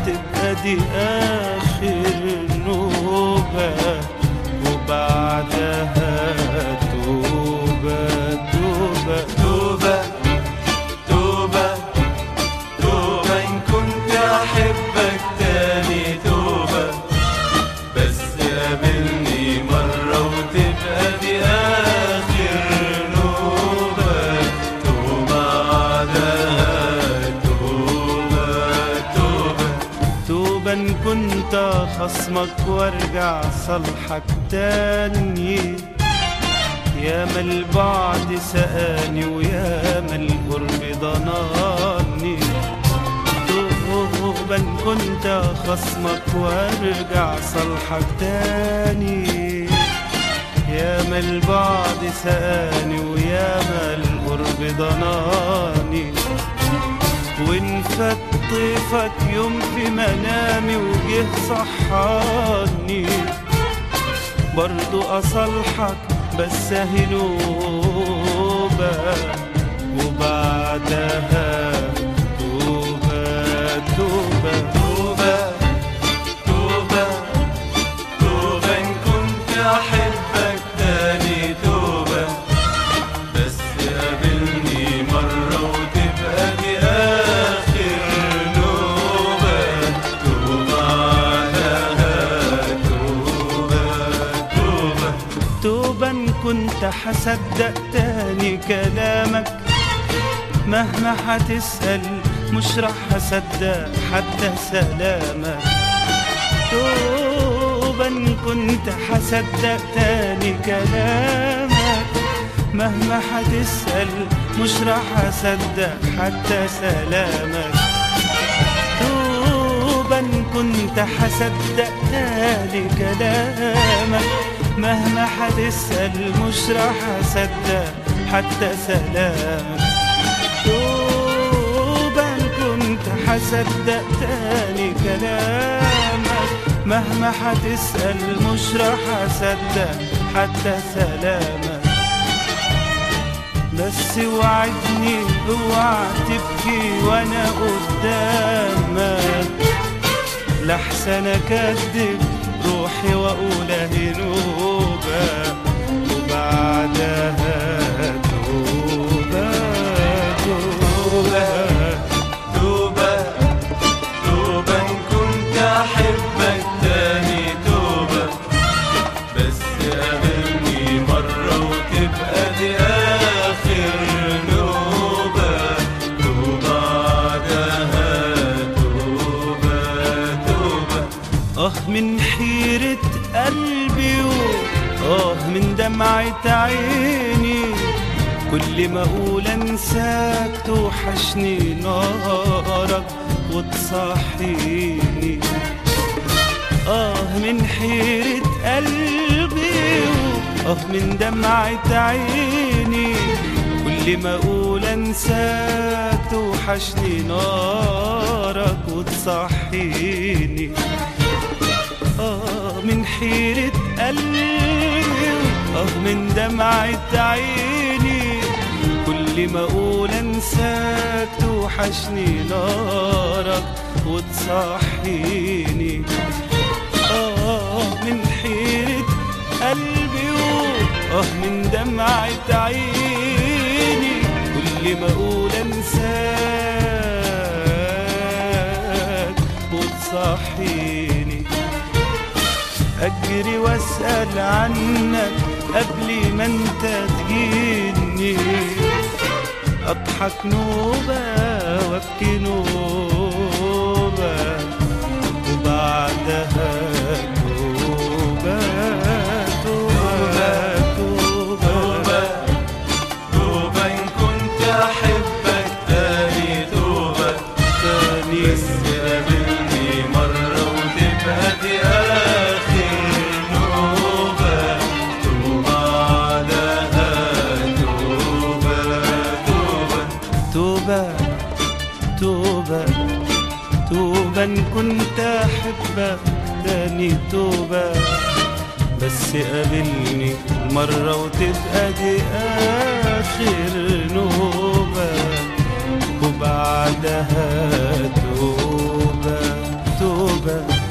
وتبقى دي آخر نوبة وبعدها توبة توبة توبة توبة توبة إن كنت أحبك تاني توبة بس قابلني مرة وتبقى دي آخر نوبة توبة بعدها توبة توبة توبة إن كنت خصمك وارجع صالحك تاني ياما البعد سقاني وياما القرب ضناني توبة إن كنت خصمك وارجع صالحك تاني ياما البعد سقاني وياما القرب ضناني وان فات طيفك يوم في منامي وجه صحاني برضو أصالحك بس أهي نوبة وبعدها توبة توبة توبة توبة توبة إن كنت أحبك تاني توبة بس قابلني مرة وتبقى دي آخر نوبة توبة بعدها توبة توبة توبة إن كنت حصدق تاني كلامك مهما حتسأل مش راح أصدق حتى سلامك توبة إن كنت حصدق تاني كلامك مهما حتسأل مش راح أصدق حتى سلامك توبة إن كنت حصدق تاني كلامك مهما حتسأل مش راح أصدق حتى سلامك توبة إن كنت حصدق تاني كلامك مهما حتسأل مش راح أصدق حتى سلامك بس وعدني اوعى تبكي وانا قدامك لحسن اكدب روحي واقول اهي نوبه وبعدها توبه توبه توبة توبة إن كنت أحبك تاني توبة بس قابلني مرة وتبقى دي آخر نوبة توبة بعدها توبة توبة اه من حيرة قلبي واه من دمعة عيني كل ما اقول انساك توحشني نارك وتصحيني اه من حيرة قلبي اه من دمعة عيني كل ما اقول انساك توحشني نارك وتصحيني آه من حيرة قلبي آه من دمعة عيني كل ما أقول أنساك توحشني نارك وتصحيني آه من حيرة قلبي آه من دمعة عيني كل ما أقول أنساك وتصحيني أجري وأسأل عنك قبل ما أنت تجيني أضحك نوبة وأبكي نوبة وبعدها توبة توبة توبة توبة إن كنت أحبك تاني توبة تاني بس قابلني مرة وتبقى دي آخر نوبة توبة بعدها توبة توبة توبة توبة توبة إن كنت أحبك تاني توبة بس قابلني مرة وتبقى دي آخر نوبة وبعدها توبة توبة